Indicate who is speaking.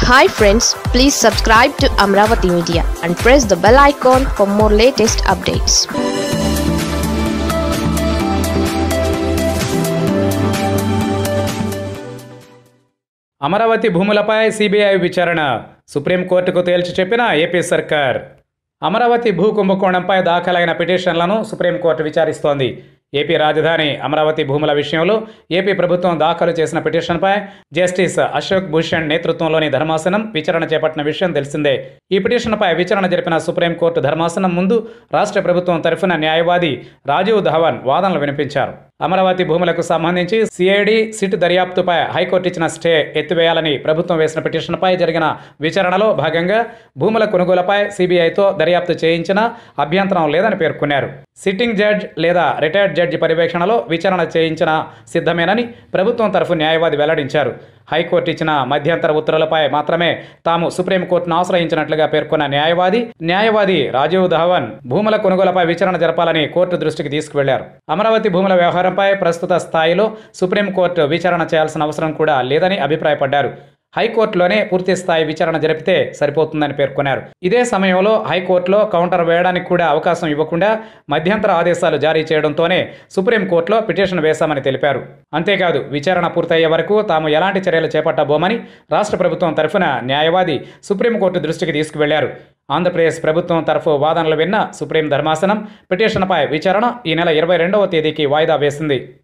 Speaker 1: hi friends please subscribe to Amaravati media and press the bell icon for more latest updates
Speaker 2: Amaravati భూములపై CBI విచారణ సుప్రీంకోర్టుకు తేల్చి చెప్పిన AP సర్కార్ అమరావతి భూ కుంభకోణంపై దాఖలైన పిటిషన్లను సుప్రీంకోర్టు విచారిస్తోంది ఏపీ రాజధాని అమరావతి భూముల విషయంలో ఏపీ ప్రభుత్వం దాఖలు చేసిన పిటిషన్పై జస్టిస్ అశోక్ భూషణ్ నేతృత్వంలోని ధర్మాసనం విచారణ చేపట్టిన విషయం తెలిసిందే ఈ పిటిషన్పై విచారణ జరిపిన సుప్రీంకోర్టు ధర్మాసనం ముందు రాష్ట్ర ప్రభుత్వం తరఫున న్యాయవాది రాజీవ్ ధవన్ వాదనలు వినిపించారు అమరావతి భూములకు సంబంధించి సిఐడి సిట్ దర్యాప్తుపై హైకోర్టు ఇచ్చిన స్టే ఎత్తివేయాలని ప్రభుత్వం వేసిన పిటిషన్పై జరిగిన విచారణలో భాగంగా భూముల కొనుగోలుపై సిబిఐతో దర్యాప్తు చేయించిన అభ్యంతరం లేదని పేర్కొన్నారు సిట్టింగ్ జడ్జ్ లేదా రిటైర్డ్ జడ్జి పర్యవేక్షణలో విచారణ చేయించిన సిద్ధమేనని ప్రభుత్వం తరఫు న్యాయవాది వెల్లడించారు హైకోర్టు ఇచ్చిన మధ్యంతర ఉత్తర్వులపై మాత్రమే తాము సుప్రీంకోర్టును ఆశ్రయించినట్లుగా పేర్కొన్న న్యాయవాది న్యాయవాది రాజీవ్ ధవన్ భూముల కొనుగోలుపై విచారణ జరపాలని కోర్టు దృష్టికి తీసుకువెళ్లారు అమరావతి భూముల వ్యవహారంపై ప్రస్తుత స్థాయిలో సుప్రీంకోర్టు విచారణ చేయాల్సిన అవసరం కూడా లేదని అభిప్రాయపడ్డారు హైకోర్టులోనే పూర్తి స్థాయి విచారణ జరిపితే సరిపోతుందని పేర్కొన్నారు ఇదే సమయంలో హైకోర్టులో కౌంటర్ వేయడానికి కూడా అవకాశం ఇవ్వకుండా మధ్యంతర ఆదేశాలు జారీ చేయడంతోనే సుప్రీంకోర్టులో పిటిషన్ వేశామని తెలిపారు అంతేకాదు విచారణ పూర్తయ్యే వరకు తాము ఎలాంటి చర్యలు చేపట్టబోమని రాష్ట్ర ప్రభుత్వం తరఫున న్యాయవాది సుప్రీంకోర్టు దృష్టికి తీసుకువెళ్లారు ఆంధ్రప్రదేశ్ ప్రభుత్వం తరఫు వాదనలు విన్న సుప్రీం ధర్మాసనం పిటిషన్పై విచారణ ఈ నెల ఇరవై రెండవ తేదీకి వాయిదా వేసింది